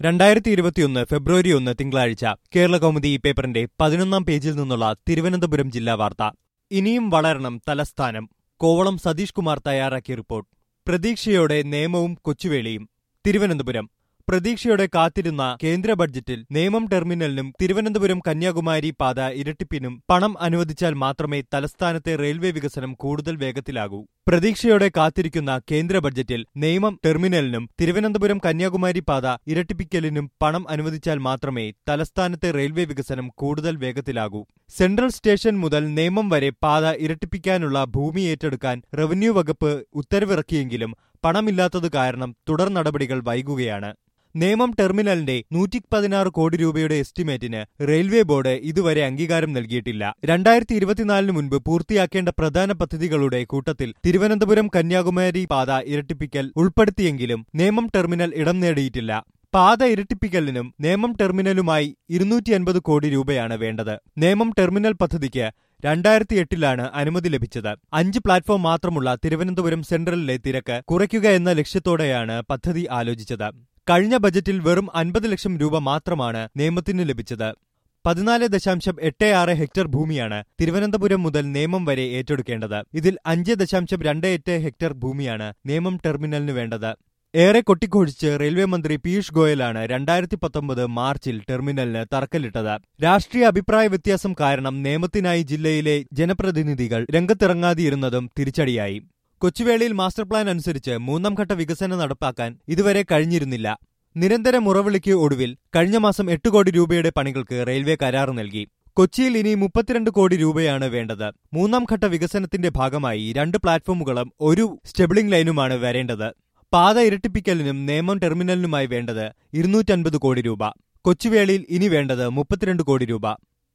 രണ്ടായിരത്തി ഇരുപത്തിയൊന്ന് ഫെബ്രുവരി ഒന്ന് തിങ്കളാഴ്ച കേരള കൗമുദി ഈ പേപ്പറിന്റെ പതിനൊന്നാം പേജിൽ നിന്നുള്ള തിരുവനന്തപുരം ജില്ലാ വാർത്ത ഇനിയും വളരണം തലസ്ഥാനം കോവളം സതീഷ് കുമാർ തയ്യാറാക്കിയ റിപ്പോർട്ട് പ്രതീക്ഷയോടെ നിയമവും കൊച്ചുവേളിയും തിരുവനന്തപുരം പ്രതീക്ഷയോടെ കാത്തിരുന്ന കേന്ദ്ര ബഡ്ജറ്റിൽ നേമം ടെർമിനലിനും തിരുവനന്തപുരം കന്യാകുമാരി പാത ഇരട്ടിപ്പിനും പണം അനുവദിച്ചാൽ മാത്രമേ തലസ്ഥാനത്തെ റെയിൽവേ വികസനം കൂടുതൽ വേഗത്തിലാകൂ പ്രതീക്ഷയോടെ കാത്തിരിക്കുന്ന കേന്ദ്ര ബഡ്ജറ്റിൽ നേമം ടെർമിനലിനും തിരുവനന്തപുരം കന്യാകുമാരി പാത ഇരട്ടിപ്പിക്കലിനും പണം അനുവദിച്ചാൽ മാത്രമേ തലസ്ഥാനത്തെ റെയിൽവേ വികസനം കൂടുതൽ വേഗത്തിലാകൂ സെൻട്രൽ സ്റ്റേഷൻ മുതൽ നേമം വരെ പാത ഇരട്ടിപ്പിക്കാനുള്ള ഭൂമി ഏറ്റെടുക്കാൻ റവന്യൂ വകുപ്പ് ഉത്തരവിറക്കിയെങ്കിലും പണമില്ലാത്തത് കാരണം തുടർ നടപടികൾ വൈകുകയാണ് നേമം ടെർമിനലിന്റെ നൂറ്റി പതിനാറ് കോടി രൂപയുടെ എസ്റ്റിമേറ്റിന് റെയിൽവേ ബോർഡ് ഇതുവരെ അംഗീകാരം നൽകിയിട്ടില്ല രണ്ടായിരത്തി ഇരുപത്തിനാലിന് മുൻപ് പൂർത്തിയാക്കേണ്ട പ്രധാന പദ്ധതികളുടെ കൂട്ടത്തിൽ തിരുവനന്തപുരം കന്യാകുമാരി പാത ഇരട്ടിപ്പിക്കൽ ഉൾപ്പെടുത്തിയെങ്കിലും നേമം ടെർമിനൽ ഇടം നേടിയിട്ടില്ല പാത ഇരട്ടിപ്പിക്കലിനും നേമം ടെർമിനലുമായി ഇരുന്നൂറ്റി അൻപത് കോടി രൂപയാണ് വേണ്ടത് നേമം ടെർമിനൽ പദ്ധതിക്ക് രണ്ടായിരത്തി എട്ടിലാണ് അനുമതി ലഭിച്ചത് അഞ്ച് പ്ലാറ്റ്ഫോം മാത്രമുള്ള തിരുവനന്തപുരം സെൻട്രലിലെ തിരക്ക് കുറയ്ക്കുക എന്ന ലക്ഷ്യത്തോടെയാണ് പദ്ധതി ആലോചിച്ചത് കഴിഞ്ഞ ബജറ്റിൽ വെറും അൻപത് ലക്ഷം രൂപ മാത്രമാണ് നിയമത്തിന് ലഭിച്ചത് പതിനാല് ദശാംശം എട്ട് ആറ് ഹെക്ടർ ഭൂമിയാണ് തിരുവനന്തപുരം മുതൽ നേമം വരെ ഏറ്റെടുക്കേണ്ടത് ഇതിൽ അഞ്ച് ദശാംശം രണ്ട് എട്ട് ഹെക്ടർ ഭൂമിയാണ് നേമം ടെർമിനലിന് വേണ്ടത് ഏറെ കൊട്ടിക്കൊഴിച്ച് റെയിൽവേ മന്ത്രി പീയൂഷ് ഗോയലാണ് രണ്ടായിരത്തി പത്തൊമ്പത് മാർച്ചിൽ ടെർമിനലിന് തറക്കല്ലിട്ടത് രാഷ്ട്രീയ അഭിപ്രായ വ്യത്യാസം കാരണം നിയമത്തിനായി ജില്ലയിലെ ജനപ്രതിനിധികൾ രംഗത്തിറങ്ങാതിരുന്നതും തിരിച്ചടിയായി കൊച്ചുവേളിയിൽ മാസ്റ്റർ പ്ലാൻ അനുസരിച്ച് മൂന്നാം ഘട്ട വികസനം നടപ്പാക്കാൻ ഇതുവരെ കഴിഞ്ഞിരുന്നില്ല നിരന്തര മുറവിളിക്ക് ഒടുവിൽ കഴിഞ്ഞ മാസം എട്ട് കോടി രൂപയുടെ പണികൾക്ക് റെയിൽവേ കരാർ നൽകി കൊച്ചിയിൽ ഇനി മുപ്പത്തിരണ്ട് കോടി രൂപയാണ് വേണ്ടത് മൂന്നാം ഘട്ട വികസനത്തിന്റെ ഭാഗമായി രണ്ട് പ്ലാറ്റ്ഫോമുകളും ഒരു സ്റ്റെബിളിംഗ് ലൈനുമാണ് വരേണ്ടത് പാത ഇരട്ടിപ്പിക്കലിനും നേമം ടെർമിനലിനുമായി വേണ്ടത് ഇരുന്നൂറ്റൻപത് കോടി രൂപ കൊച്ചുവേളിയിൽ ഇനി വേണ്ടത് മുപ്പത്തിരണ്ട് കോടി രൂപ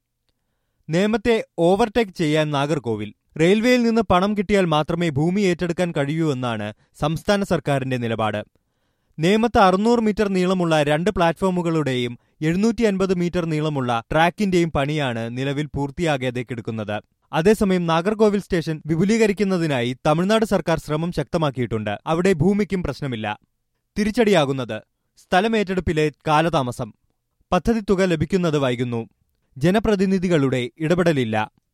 നേമത്തെ ഓവർടേക്ക് ചെയ്യാൻ നാഗർകോവിൽ റെയിൽവേയിൽ നിന്ന് പണം കിട്ടിയാൽ മാത്രമേ ഭൂമി ഏറ്റെടുക്കാൻ കഴിയൂ എന്നാണ് സംസ്ഥാന സർക്കാരിന്റെ നിലപാട് നേമത്ത് അറുന്നൂറ് മീറ്റർ നീളമുള്ള രണ്ട് പ്ലാറ്റ്ഫോമുകളുടെയും എഴുന്നൂറ്റി അൻപത് മീറ്റർ നീളമുള്ള ട്രാക്കിന്റെയും പണിയാണ് നിലവിൽ പൂർത്തിയാകാതെ കിടക്കുന്നത് അതേസമയം നാഗർകോവിൽ സ്റ്റേഷൻ വിപുലീകരിക്കുന്നതിനായി തമിഴ്നാട് സർക്കാർ ശ്രമം ശക്തമാക്കിയിട്ടുണ്ട് അവിടെ ഭൂമിക്കും പ്രശ്നമില്ല തിരിച്ചടിയാകുന്നത് സ്ഥലമേറ്റെടുപ്പിലെ കാലതാമസം പദ്ധതി തുക ലഭിക്കുന്നത് വൈകുന്നു ജനപ്രതിനിധികളുടെ ഇടപെടലില്ല